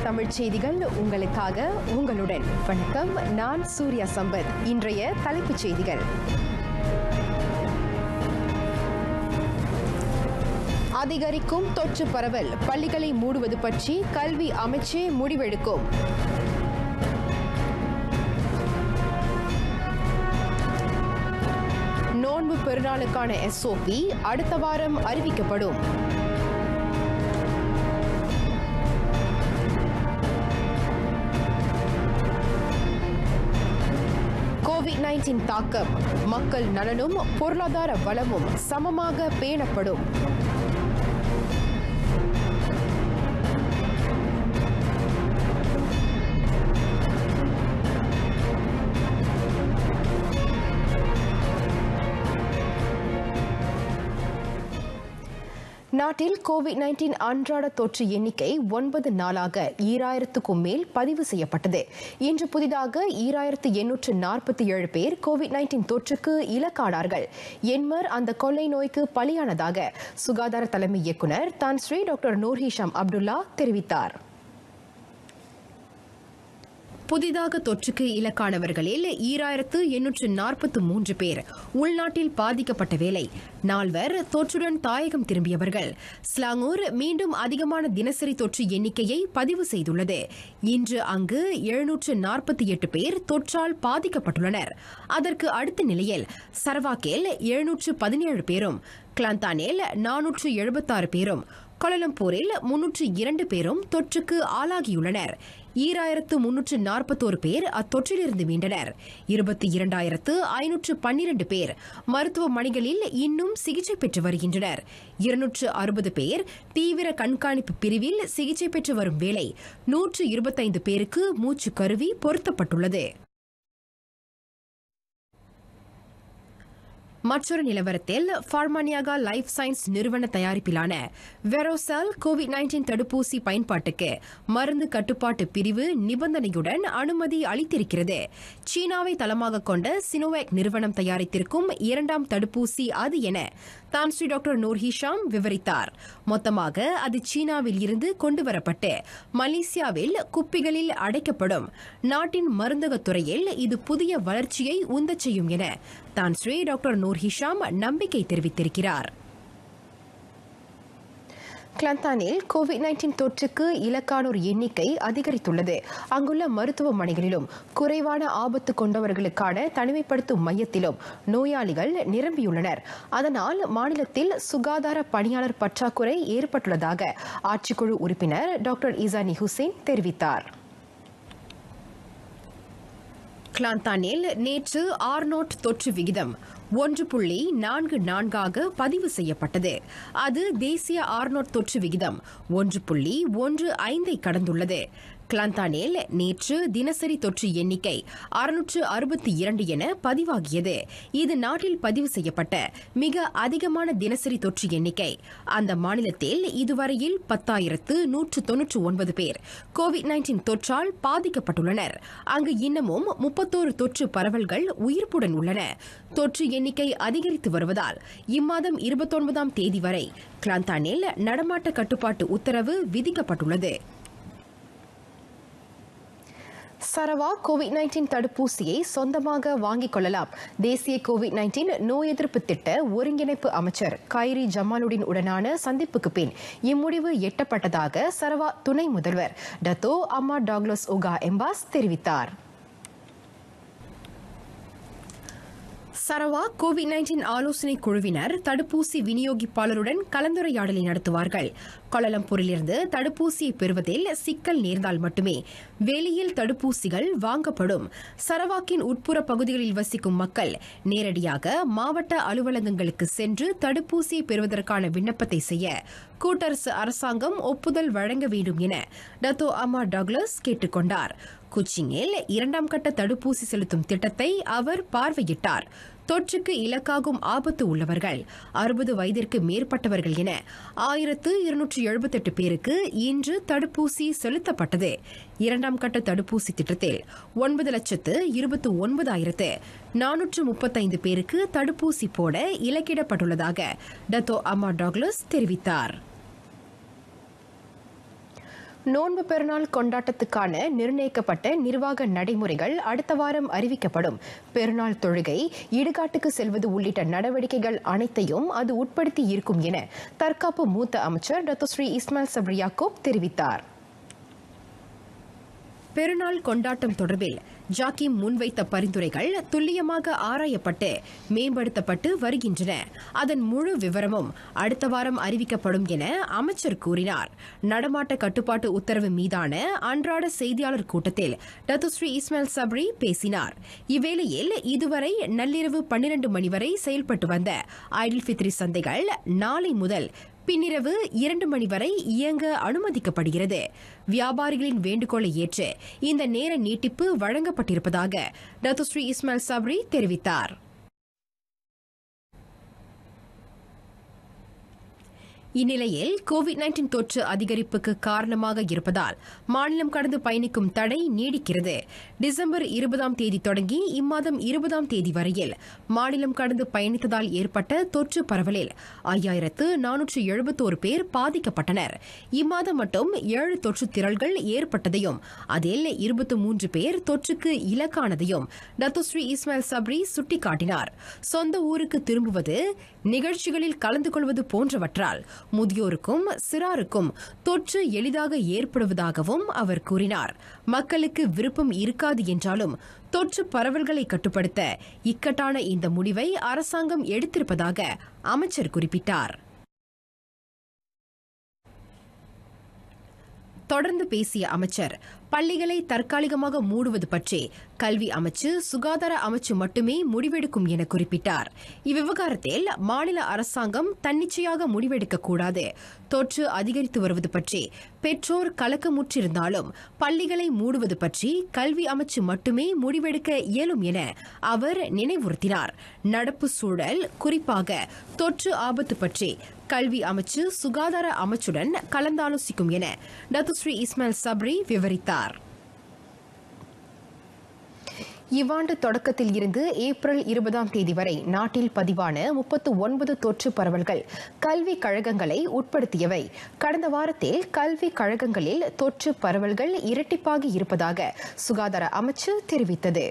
தமிழ் செய்திகள் உங்களுக்காக உங்களுடன் வணக்கம் நான் சூர்யா சம்பத் இன்றைய தலைப்புச் செய்திகள் அதிகரிக்கும் தொற்று பரவல் பள்ளிகளை மூடுவது பற்றி கல்வி அமைச்சே முடிவெடுக்கும் நோன்பு பெருநாளுக்கான எஸ்ஓபி அடுத்த வாரம் அறிவிக்கப்படும் கோவிட் நைன்டீன் தாக்கம் மக்கள் நலனும் பொருளாதார வளமும் சமமாக பேணப்படும் நாட்டில் கோவிட் நைன்டீன் அன்றாட தொற்று எண்ணிக்கை ஒன்பது நாளாக ஈராயிரத்துக்கும் மேல் பதிவு செய்யப்பட்டது இன்று புதிதாக ஈராயிரத்து எண்ணூற்று நாற்பத்தி ஏழு பேர் கோவிட் நைன்டீன் தொற்றுக்கு இலக்கானார்கள் என்மர் அந்த கொள்ளை நோய்க்கு பலியானதாக சுகாதார தலைமை இயக்குநர் தான் Sri doctor Noor Hisham Abdullah தெரிவித்தார் புதிதாக தொற்றுக்கு இலக்கானவர்களில் ஈராயிரத்து எண்ணூற்று நாற்பத்து மூன்று பேர் உள்நாட்டில் பாதிக்கப்பட்ட வேளை நால்வர் தொற்றுடன் தாயகம் திரும்பியவர்கள் ஸ்லாங்கூர் மீண்டும் அதிகமான தினசரி தொற்று எண்ணிக்கையை பதிவு செய்துள்ளது இன்று அங்கு எழுநூற்று நாற்பத்தி எட்டு பேர் தொற்றால் பாதிக்கப்பட்டுள்ளனர் அதற்கு அடுத்த நிலையில் சரவாக்கேல் எழுநூற்று பதினேழு பேரும் கிளாந்தானேல் நானூற்று எழுபத்தாறு பேரும் கோலலம்பூரில் முன்னூற்று இரண்டு பேரும் தொற்றுக்கு ஆளாகியுள்ளனர் ஈராயிரத்து முன்னூற்று நாற்பத்தோரு பேர் அத்தொற்றிலிருந்து மீண்டனர் இருபத்தி இரண்டாயிரத்து ஐநூற்று பன்னிரண்டு பேர் மருத்துவமனைகளில் இன்னும் சிகிச்சை பெற்று வருகின்றனர் இருநூற்று அறுபது பேர் தீவிர கண்காணிப்பு பிரிவில் சிகிச்சை பெற்று வரும் வேளை நூற்று இருபத்தைந்து பேருக்கு மூச்சு கருவி பொருத்தப்பட்டுள்ளது மற்றொரு நிலவரத்தில் ஃபார்மானியாகா லைஃப் சயின்ஸ் நிறுவன தயாரிப்பிலான வெரோசால் கோவிட் நைன்டீன் தடுப்பூசி பயன்பாட்டுக்கு மருந்து கட்டுப்பாட்டு பிரிவு நிபந்தனையுடன் அனுமதி அளித்திருக்கிறது சீனாவை தளமாக கொண்ட சினோவேக் நிறுவனம் தயாரித்திருக்கும் இரண்டாம் தடுப்பூசி அது என தான் ஸ்ரீ டாக்டர் நூர் ஹிஷாம் விவரித்தார் மொத்தமாக அது சீனாவில் இருந்து கொண்டுவரப்பட்டு மலேசியாவில் குப்பிகளில் அடைக்கப்படும் நாட்டின் மருந்தகத் துறையில் இது புதிய வளர்ச்சியை உந்தச் செய்யும் என தான் ஸ்ரீ டாக்டர் நூர் ஹிஷாம் நம்பிக்கை தெரிவித்திருக்கிறார் கிளந்தானில் கோவிட் நைன்டீன் தொற்றுக்கு இலக்கானோர் எண்ணிக்கை அதிகரித்துள்ளது அங்குள்ள மருத்துவமனைகளிலும் குறைவான ஆபத்து கொண்டவர்களுக்கான தனிமைப்படுத்தும் மையத்திலும் நோயாளிகள் நிரம்பியுள்ளனர் அதனால் மாநிலத்தில் சுகாதார பணியாளர் பற்றாக்குறை ஏற்பட்டுள்ளதாக ஆட்சிக்குழு உறுப்பினர் டாக்டர் இசானி ஹுசேன் தெரிவித்தார் கிளாந்தானில் நேற்று ஆர்னோட் தொற்று விகிதம் ஒன்று புள்ளி நான்கு நான்காக பதிவு செய்யப்பட்டது அது தேசிய ஆர்னோட் தொற்று விகிதம் ஒன்று புள்ளி ஒன்று ஐந்தை கடந்துள்ளது கிளாந்தானேல் நேற்று தினசரி தொற்று எண்ணிக்கை அறுநூற்று அறுபத்தி இரண்டு என பதிவாகியது இது நாட்டில் பதிவு செய்யப்பட்ட மிக அதிகமான தினசரி தொற்று எண்ணிக்கை அந்த மாநிலத்தில் இதுவரையில் பத்தாயிரத்து நூற்று தொன்னூற்று ஒன்பது பேர் கோவிட் நைன்டீன் தொற்றால் பாதிக்கப்பட்டுள்ளனர் அங்கு இன்னமும் முப்பத்தோரு தொற்று பரவல்கள் உயிர்ப்புடன் உள்ளன தொற்று எண்ணிக்கை அதிகரித்து வருவதால் இம்மாதம் இருபத்தொன்பதாம் தேதி வரை கிளாந்தானில் நடமாட்ட கட்டுப்பாட்டு உத்தரவு விதிக்கப்பட்டுள்ளது சரவா கோவிட் நைன்டீன் தடுப்பூசியை சொந்தமாக வாங்கிக் கொள்ளலாம் தேசிய கோவிட் நைன்டீன் நோய் எதிர்ப்பு திட்ட ஒருங்கிணைப்பு அமைச்சர் கைரி ஜமாலுடன் உடனான சந்திப்புக்கு பின் இம்முடிவு எட்டப்பட்டதாக சரவா துணை முதல்வர் டத்தோ அம்மா டாக்லஸ் ஒகா எம்பாஸ் தெரிவித்தார் சரவா கோவிட் நைன்டீன் ஆலோசனை குழுவினர் தடுப்பூசி விநியோகிப்பாளருடன் கலந்துரையாடலை நடத்துவார்கள் கோலலம்பூரிலிருந்து தடுப்பூசியை பெறுவதில் சிக்கல் நேர்ந்தால் மட்டுமே வெளியில் தடுப்பூசிகள் வாங்கப்படும் சரவாக்கின் உட்புற பகுதிகளில் வசிக்கும் மக்கள் நேரடியாக மாவட்ட அலுவலகங்களுக்கு சென்று தடுப்பூசியை பெறுவதற்கான விண்ணப்பத்தை செய்ய கூட்டரசு அரசாங்கம் ஒப்புதல் வழங்க வேண்டும் என டத்தோ அம்மா டாக்லஸ் கேட்டுக் கொண்டார் குச்சிங்கில் இரண்டாம் கட்ட தடுப்பூசி செலுத்தும் திட்டத்தை அவர் பார்வையிட்டார் தொற்றுக்கு இலக்காகும் ஆபத்து உள்ளவர்கள் அறுபது வயதிற்கு மேற்பட்டவர்கள் என ஆயிரத்து இருநூற்று எழுபத்தெட்டு பேருக்கு இன்று தடுப்பூசி செலுத்தப்பட்டது இரண்டாம் கட்ட தடுப்பூசி திட்டத்தில் ஒன்பது லட்சத்து இருபத்து ஒன்பதாயிரத்து நானூற்று முப்பத்தைந்து பேருக்கு தடுப்பூசி போட இலக்கிடப்பட்டுள்ளதாக டத்தோ அம்மா டாக்லஸ் தெரிவித்தார் நோன்பு பெருநாள் கொண்டாட்டத்துக்கான நிர்ணயிக்கப்பட்ட நிர்வாக நடைமுறைகள் அடுத்த வாரம் அறிவிக்கப்படும் பெருநாள் தொழுகை இடுகாட்டுக்கு செல்வது உள்ளிட்ட நடவடிக்கைகள் அனைத்தையும் அது உட்படுத்தி இருக்கும் என தற்காப்பு மூத்த அமைச்சர் doctor Sri Ismail Sabri Yaakob தெரிவித்தார் பெருநாள் கொண்டாட்டம் தொடர்பில் ஜாக்கிம் முன்வைத்த பரிந்துரைகள் துல்லியமாக ஆராயப்பட்டு மேம்படுத்தப்பட்டு வருகின்றன அதன் முழு விவரமும் அடுத்த வாரம் அறிவிக்கப்படும் என அமைச்சர் கூறினார் நடமாட்ட கட்டுப்பாட்டு உத்தரவு மீதான அன்றாட செய்தியாளர் கூட்டத்தில் டத்துஸ்ரீ இஸ்மாயில் சப்ரி பேசினார் இவ்வேளையில் இதுவரை நள்ளிரவு பன்னிரண்டு மணி வரை செயல்பட்டு வந்த ஐடில் ஃபித்ரி சந்தைகள் நாளை முதல் பின்னிரவு இரண்டு மணி வரை இயங்க அனுமதிக்கப்படுகிறது வியாபாரிகளின் வேண்டுகோளை ஏற்று இந்த நேர நீட்டிப்பு வழங்கப்பட்டிருப்பதாக டத்துஸ்ரீ இஸ்மாயில் சப்ரி தெரிவித்தார் இந்நிலையில் கோவிட் நைன்டீன் தொற்று அதிகரிப்புக்கு காரணமாக இருப்பதால் மாநிலம் கடந்து பயணிக்கும் தடை நீடிக்கிறது டிசம்பர் இருபதாம் தேதி தொடங்கி இம்மாதம் இருபதாம் தேதி வரையில் மாநிலம் கடந்து பயணித்ததால் ஏற்பட்ட தொற்று பரவலில் ஐயாயிரத்து நானூற்று எழுபத்தோரு பேர் பாதிக்கப்பட்டனர் இம்மாதம் மட்டும் ஏழு தொற்று திரள்கள் ஏற்பட்டதையும் அதில் இருபத்தி மூன்று பேர் தொற்றுக்கு இலக்கானதையும் டத்துஸ்ரீ இஸ்மாயில் சப்ரி சுட்டிக்காட்டினார் சொந்த ஊருக்கு திரும்புவது நிகழ்ச்சிகளில் கலந்து கொள்வது போன்றவற்றால் முதியோருக்கும் சிறாருக்கும் தொற்று எளிதாக ஏற்படுவதாகவும் அவர் கூறினார் மக்களுக்கு விருப்பம் இருக்காது என்றாலும் தொற்று பரவல்களை கட்டுப்படுத்த இக்கட்டான இந்த முடிவை அரசாங்கம் எடுத்திருப்பதாக அமைச்சர் குறிப்பிட்டார் தொடர்ந்து பேசிய அமைச்சர் பள்ளிகளை தற்காலிகமாக மூடுவது பற்றி கல்வி அமைச்சு சுகாதார அமைச்சு மட்டுமே முடிவெடுக்கும் என குறிப்பிட்டார் இவ்விவகாரத்தில் மாநில அரசாங்கம் தன்னிச்சையாக முடிவெடுக்கக்கூடாது தொற்று அதிகரித்து வருவது பற்றி பெற்றோர் கலக்கமுற்றிருந்தாலும் பள்ளிகளை மூடுவது பற்றி கல்வி அமைச்சு மட்டுமே முடிவெடுக்க இயலும் என அவர் நினைவுறுத்தினார் நடப்பு சூழல் குறிப்பாக தொற்று ஆபத்து பற்றி கல்வி அமைச்சு சுகாதார அமைச்சுடன் கலந்தாலோசிக்கும் என டத்துஸ்ரீ இஸ்மாயில் சப்ரி விவரித்தார் இவ்வாண்டு தொடக்கத்தில் இருந்து ஏப்ரல் இருபதாம் தேதி வரை நாட்டில் பதிவான முப்பத்து ஒன்பது தொற்று பரவல்கள் கல்விக் கழகங்களை உட்படுத்தியவை கடந்த வாரத்தில் கல்விக் கழகங்களில் தொற்று பரவல்கள் இரட்டிப்பாகி இருப்பதாக சுகாதார அமைச்சு தெரிவித்தது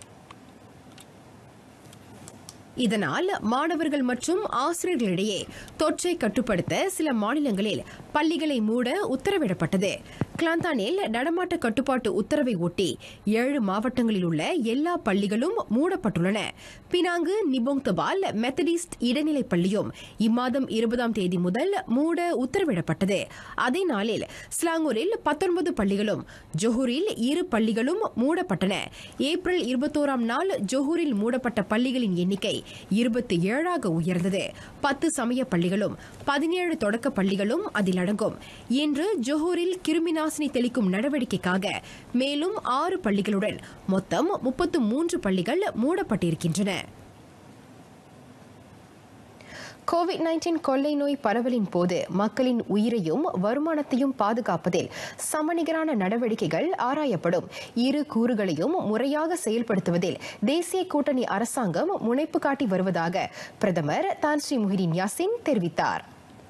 இதனால் மாணவர்கள் மற்றும் ஆசிரியர்களிடையே தொற்றை கட்டுப்படுத்த சில மாநிலங்களில் பள்ளிகளை மூட உத்தரவிடப்பட்டது கிளாந்தானில் நடமாட்ட கட்டுப்பாட்டு உத்தரவை ஒட்டி ஏழு மாவட்டங்களில் உள்ள எல்லா பள்ளிகளும் மூடப்பட்டுள்ளன பினாங்கு நிபோங் தபால் மெத்தடிஸ்ட் இடைநிலை பள்ளியும் இம்மாதம் இருபதாம் தேதி முதல் மூட உத்தரவிடப்பட்டது அதே நாளில் ஸ்லாங்கூரில் பத்தொன்பது பள்ளிகளும் ஜொஹூரில் இரு பள்ளிகளும் மூடப்பட்டன ஏப்ரல் இருபத்தோராம் நாள் ஜொஹூரில் மூடப்பட்ட பள்ளிகளின் எண்ணிக்கை இருபத்தி ஏழாக உயர்ந்தது பத்து சமய பள்ளிகளும் பதினேழு தொடக்க பள்ளிகளும் அதில் அடங்கும் இன்று ஜொஹூரில் கிருமிநாசினி தெளிக்கும் நடவடிக்கைக்காக மேலும் ஆறு பள்ளிகளுடன் மொத்தம் முப்பத்து மூன்று பள்ளிகள் மூடப்பட்டிருக்கின்றன கோவிட் நைன்டீன் கொள்ளை நோய் பரவலின் போது மக்களின் உயிரையும் வருமானத்தையும் பாதுகாப்பதில் சமநிகரான நடவடிக்கைகள் ஆராயப்படும் இரு கூறுகளையும் முறையாக செயல்படுத்துவதில் தேசிய கூட்டணி அரசாங்கம் முனைப்பு காட்டி வருவதாக பிரதமர் தான் ஸ்ரீ முஹிதீன் யாசின் தெரிவித்தார்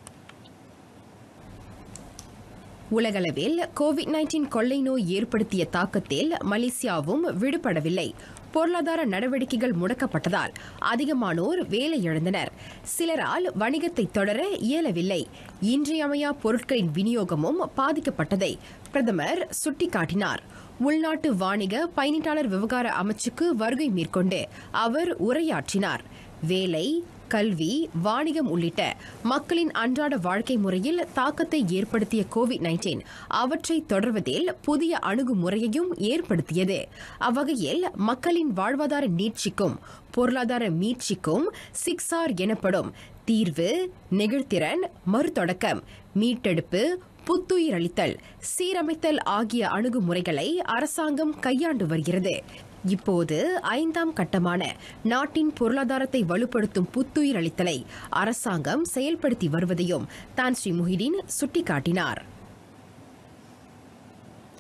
உலகளவில் கோவிட் நைன்டீன் கொள்ளை நோய் ஏற்படுத்திய தாக்கத்தில் மலேசியாவும் விடுபடவில்லை பொருளாதார நடவடிக்கைகள் முடக்கப்பட்டதால் அதிகமானோர் வேலை இழந்தனர் சிலரால் வணிகத்தை தொடர இயலவில்லை இன்றியமையா பொருட்களின் விநியோகமும் பாதிக்கப்பட்டதை பிரதமர் சுட்டிக்காட்டினார் உள்நாட்டு வாணிக பயணீட்டாளர் விவகார அமைச்சுக்கு வருகை மேற்கொண்டு அவர் உரையாற்றினார் வேலை கல்வி வாணிகம் உள்ளிட்ட மக்களின் அன்றாட வாழ்க்கை முறையில் தாக்கத்தை ஏற்படுத்திய கோவிட் நைன்டீன் அவற்றை தொடர்வதில் புதிய அணுகுமுறையையும் ஏற்படுத்தியது அவ்வகையில் மக்களின் வாழ்வாதார நீட்சிக்கும் பொருளாதார மீட்சிக்கும் சிக்ஸார் எனப்படும் தீர்வு நெகிழ்திறன் மறுதொடக்கம் மீட்டெடுப்பு புத்துயிரளித்தல் சீரமைத்தல் ஆகிய அணுகுமுறைகளை அரசாங்கம் கையாண்டு வருகிறது இப்போது ஐந்தாம் கட்டமான நாட்டின் பொருளாதாரத்தை வலுப்படுத்தும் புத்துயிர் அளித்தலை அரசாங்கம் செயல்படுத்தி வருவதையும் தான் ஸ்ரீ முஹிதீன் சுட்டிக்காட்டினார்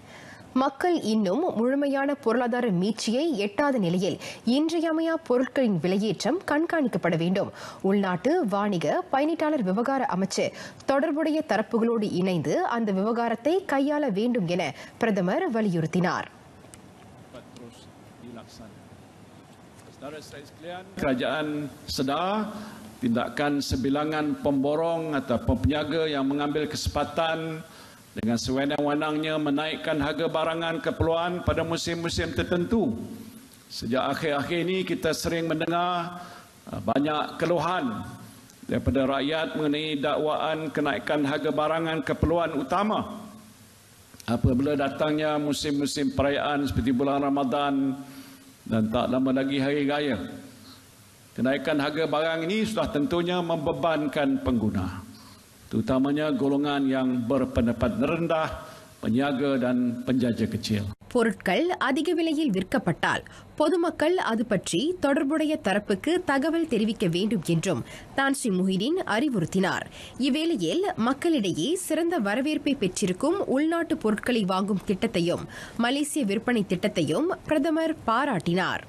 மக்கள் இன்னும் முழுமையான பொருளாதார மீட்சியை எட்டாத நிலையில் இன்றியமையா பொருட்களின் விலையேற்றம் கண்காணிக்கப்பட வேண்டும் உள்நாட்டு வாணிக பயணீட்டாளர் விவகார அமைச்சு தொடர்புடைய தரப்புகளோடு இணைந்து அந்த விவகாரத்தை கையாள வேண்டும் என பிரதமர் வலியுறுத்தினார் dapat terus dilaksanakan. Saudara saya sekalian, kerajaan sedar tindakan sebilangan pemborong atau peniaga yang mengambil kesempatan dengan sewenang-wenangnya menaikkan harga barangan keperluan pada musim-musim tertentu. Sejak akhir-akhir ini kita sering mendengar uh, banyak keluhan daripada rakyat mengenai dakwaan kenaikan harga barangan keperluan utama apabila datangnya musim-musim perayaan seperti bulan Ramadan dan tak lama lagi hari raya. Kenaikan harga barang ini sudah tentunya membebankan pengguna, terutamanya golongan yang berpendapat rendah, peniaga dan penjajah kecil. பொருட்கள் அதிக விலையில் விற்கப்பட்டால் பொதுமக்கள் அது பற்றி தொடர்புடைய தரப்புக்கு தகவல் தெரிவிக்க வேண்டும் என்றும் தான் ஸ்ரீ முஹிதீன் அறிவுறுத்தினார் இவ்வேளையில் மக்களிடையே சிறந்த வரவேற்பை பெற்றிருக்கும் உள்நாட்டு பொருட்களை வாங்கும் திட்டத்தையும் மலேசிய விற்பனை திட்டத்தையும் பிரதமர் பாராட்டினார்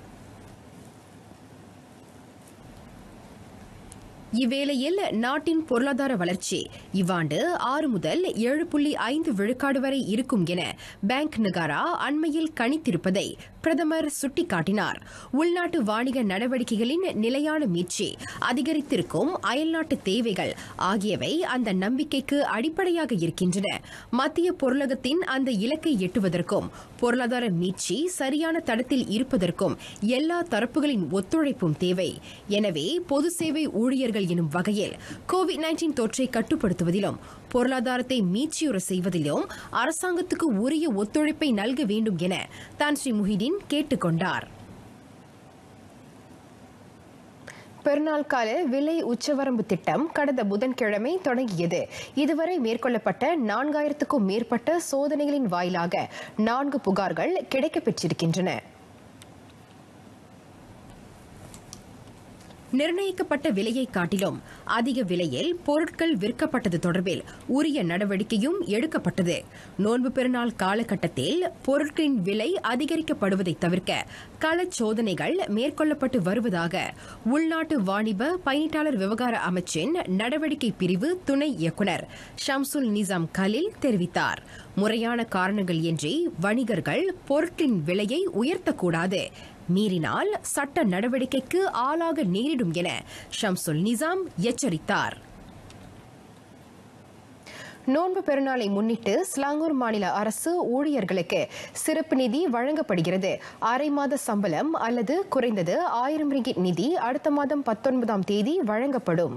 இவ்வேளையில் நாட்டின் பொருளாதார வளர்ச்சி இவ்வாண்டு ஆறு முதல் ஏழு புள்ளி ஐந்து விழுக்காடு வரை இருக்கும் என பேங்க் நகாரா அண்மையில் கணித்திருப்பதை பிரதமர் சுட்டிக்காட்டினார் உள்நாட்டு வாணிக நடவடிக்கைகளின் நிலையான மீட்சி அதிகரித்திருக்கும் அயல்நாட்டு தேவைகள் ஆகியவை அந்த நம்பிக்கைக்கு அடிப்படையாக இருக்கின்றன மத்திய பொருளகத்தின் அந்த இலக்கை எட்டுவதற்கும் பொருளாதார மீட்சி சரியான தடத்தில் இருப்பதற்கும் எல்லா தரப்புகளின் ஒத்துழைப்பும் தேவை எனவே பொது சேவை ஊழியர்கள் எனும் வகையில் கோவிட் நைன்டீன் தொற்றை கட்டுப்படுத்துவதிலும் பொருளாதாரத்தை மீட்சியுற செய்வதிலும் அரசாங்கத்துக்கு உரிய ஒத்துழைப்பை நல்க வேண்டும் என தான் ஸ்ரீ முஹிதீன் கேட்டுக்கொண்டார் பெருநாள் கால விலை உச்சவரம்பு திட்டம் கடந்த புதன்கிழமை தொடங்கியது இதுவரை மேற்கொள்ளப்பட்ட நான்காயிரத்துக்கும் மேற்பட்ட சோதனைகளின் வாயிலாக நான்கு புகார்கள் கிடைக்கப்பெற்றிருக்கின்றன நிர்ணயிக்கப்பட்ட விலையை காட்டிலும் அதிக விலையில் பொருட்கள் விற்கப்பட்டது தொடர்பில் உரிய நடவடிக்கையும் எடுக்கப்பட்டது நோன்பு பெருநாள் காலகட்டத்தில் பொருட்களின் விலை அதிகரிக்கப்படுவதை தவிர்க்க களச் சோதனைகள் மேற்கொள்ளப்பட்டு வருவதாக உள்நாட்டு வாணிப பயணீட்டாளர் விவகார அமைச்சின் நடவடிக்கை பிரிவு துணை இயக்குநர் ஷம்சுல் நிசாம் கலில் தெரிவித்தார் முறையான காரணங்கள் இன்றி வணிகர்கள் பொருட்களின் விலையை உயர்த்தக்கூடாது மீறினால் சட்ட நடவடிக்கைக்கு ஆளாக நேரிடும் என ஷம்சுல் நிசாம் எச்சரித்தார் நோன்பு பெருநாளை முன்னிட்டு ஸ்லாங்கூர் மாநில அரசு ஊழியர்களுக்கு சிறப்பு நிதி வழங்கப்படுகிறது அரை மாத சம்பளம் அல்லது குறைந்தது ஆயிரம் ரிங்கிட் நிதி அடுத்த மாதம் பத்தொன்பதாம் தேதி வழங்கப்படும்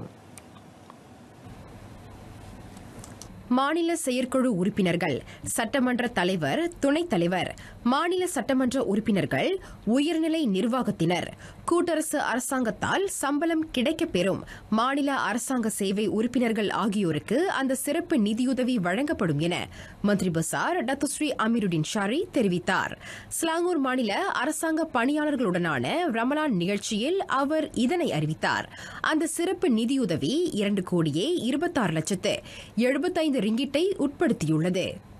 மாநில செயற்குழு உறுப்பினர்கள் சட்டமன்ற தலைவர் துணைத் தலைவர் மாநில சட்டமன்ற உறுப்பினர்கள் உயர்நிலை நிர்வாகத்தினர் கூட்டரசு அரசாங்கத்தால் சம்பளம் கிடைக்கப் பெறும் மாநில அரசாங்க சேவை உறுப்பினர்கள் ஆகியோருக்கு அந்த சிறப்பு நிதியுதவி வழங்கப்படும் என மந்திரி பசார் டத்துஸ்ரீ அமீருடின் ஷாரி தெரிவித்தார் ஸ்லாங்கூர் மாநில அரசாங்க பணியாளர்களுடனான ரமலான் நிகழ்ச்சியில் அவர் இதனை அறிவித்தார் அந்த சிறப்பு நிதியுதவி இரண்டு கோடியே இருபத்தாறு லட்சத்து எழுபத்தைந்து ரிங்கிட்டை உட்படுத்தியுள்ளது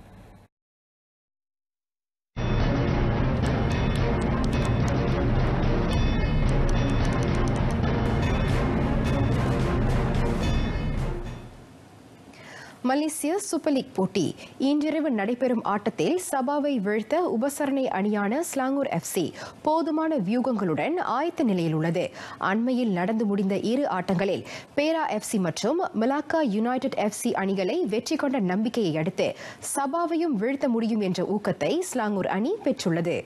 மலேசிய சூப்பர் லீக் போட்டி இன்றிரவு நடைபெறும் ஆட்டத்தில் சபாவை வீழ்த்த உபசரணை அணியான ஸ்லாங்கூர் எஃப்சி போதுமான வியூகங்களுடன் ஆயத்த நிலையில் உள்ளது அண்மையில் நடந்து முடிந்த இரு ஆட்டங்களில் பேரா எஃப்சி மற்றும் மிலாக்கா யுனைடெட் எஃப்சி அணிகளை வெற்றி கொண்ட நம்பிக்கையை அடுத்து சபாவையும் வீழ்த்த முடியும் என்ற ஊக்கத்தை ஸ்லாங்கூர் அணி பெற்றுள்ளது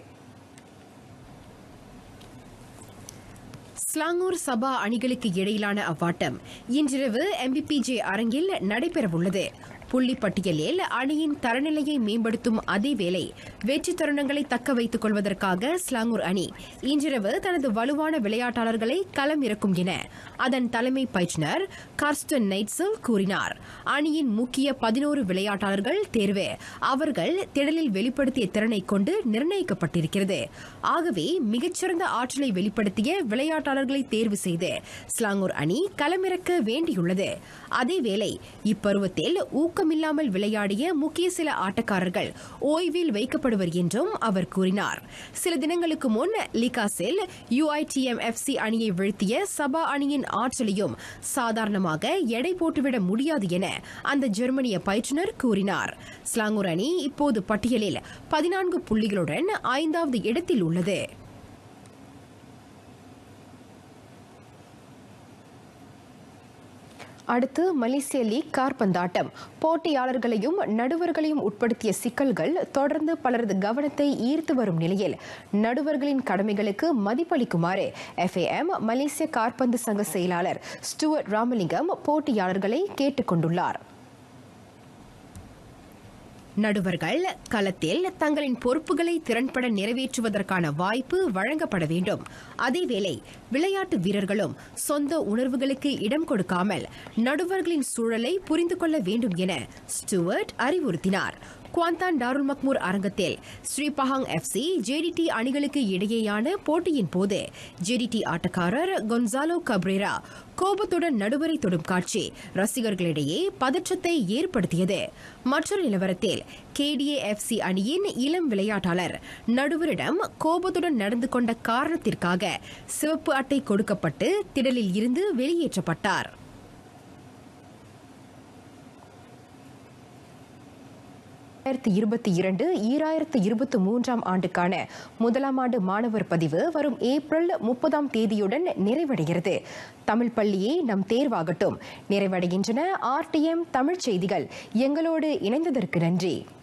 ஸ்லாங்கூர் சபா அணிகளுக்கு இடையிலான அவ்வாட்டம் இன்றிரவு எம்பிபிஜே அரங்கில் நடைபெறவுள்ளது புள்ளி பட்டியலில் அணியின் தரநிலையை மேம்படுத்தும் அதேவேளை வெற்றி தருணங்களை தக்க வைத்துக் கொள்வதற்காக ஸ்லாங்கூர் அணி இன்றிரவு தனது வலுவான விளையாட்டாளர்களை களம் இறக்கும் என அதன் தலைமை பயிற்றுநர் கார்ஸ்டன் நைட்ஸல் கூறினார் அணியின் முக்கிய பதினோரு விளையாட்டாளர்கள் தேர்வு அவர்கள் திடலில் வெளிப்படுத்திய திறனை கொண்டு நிர்ணயிக்கப்பட்டிருக்கிறது ஆகவே மிகச்சிறந்த ஆற்றலை வெளிப்படுத்திய விளையாட்டாளர்களை தேர்வு செய்து ஸ்லாங்கூர் அணி களமிறக்க வேண்டியுள்ளது அதேவேளை இப்பருவத்தில் ஊக்க தூக்கமில்லாமல் விளையாடிய முக்கிய சில ஆட்டக்காரர்கள் ஓய்வில் வைக்கப்படுவர் என்றும் அவர் கூறினார் சில தினங்களுக்கு முன் லிகாஸில் யுஐடிஎம்எஃப்சி அணியை வீழ்த்திய சபா அணியின் ஆற்றலையும் சாதாரணமாக எடை போட்டுவிட முடியாது என அந்த ஜெர்மனிய பயிற்றுனர் கூறினார் ஸ்லாங்கூர் அணி இப்போது பட்டியலில் பதினான்கு புள்ளிகளுடன் ஐந்தாவது இடத்தில் உள்ளது அடுத்து மலேசிய லீக் கார்பந்தாட்டம் போட்டியாளர்களையும் நடுவர்களையும் உட்படுத்திய சிக்கல்கள் தொடர்ந்து பலரது கவனத்தை ஈர்த்து வரும் நிலையில் நடுவர்களின் கடமைகளுக்கு மதிப்பளிக்குமாறு எஃப்ஏஎம் மலேசிய கார்பந்து சங்க செயலாளர் ஸ்டுவர்ட் ராமலிங்கம் போட்டியாளர்களை கேட்டுக் கொண்டுள்ளார் நடுவர்கள் களத்தில் தங்களின் பொறுப்புகளை திறன்பட நிறைவேற்றுவதற்கான வாய்ப்பு வழங்கப்பட வேண்டும் அதேவேளை விளையாட்டு வீரர்களும் சொந்த உணர்வுகளுக்கு இடம் கொடுக்காமல் நடுவர்களின் சூழலை புரிந்து கொள்ள வேண்டும் என ஸ்டுவர்ட் அறிவுறுத்தினார் குவாந்தான் டாருல் மக்மூர் அரங்கத்தில் ஸ்ரீபஹாங் எஃப்சி ஜேடிடி அணிகளுக்கு இடையேயான போட்டியின் போது ஜேடிடி ஆட்டக்காரர் கொன்சாலோ கப்ரேரா கோபத்துடன் நடுவரை தொடும் காட்சி ரசிகர்களிடையே பதற்றத்தை ஏற்படுத்தியது மற்றொரு நிலவரத்தில் கேடிஏ எஃப்சி அணியின் இளம் விளையாட்டாளர் நடுவரிடம் கோபத்துடன் நடந்து கொண்ட காரணத்திற்காக சிவப்பு அட்டை கொடுக்கப்பட்டு திடலில் இருந்து வெளியேற்றப்பட்டார் இரண்டாயிரத்தி இருபத்தி இரண்டு ஈராயிரத்து இருபத்தி மூன்றாம் ஆண்டுக்கான முதலாம் ஆண்டு மாணவர் பதிவு வரும் ஏப்ரல் முப்பதாம் தேதியுடன் நிறைவடைகிறது தமிழ் பள்ளியே நம் தேர்வாகட்டும் நிறைவடைகின்றன ஆர்டிஎம் தமிழ் செய்திகள் எங்களோடு இணைந்ததற்கு நன்றி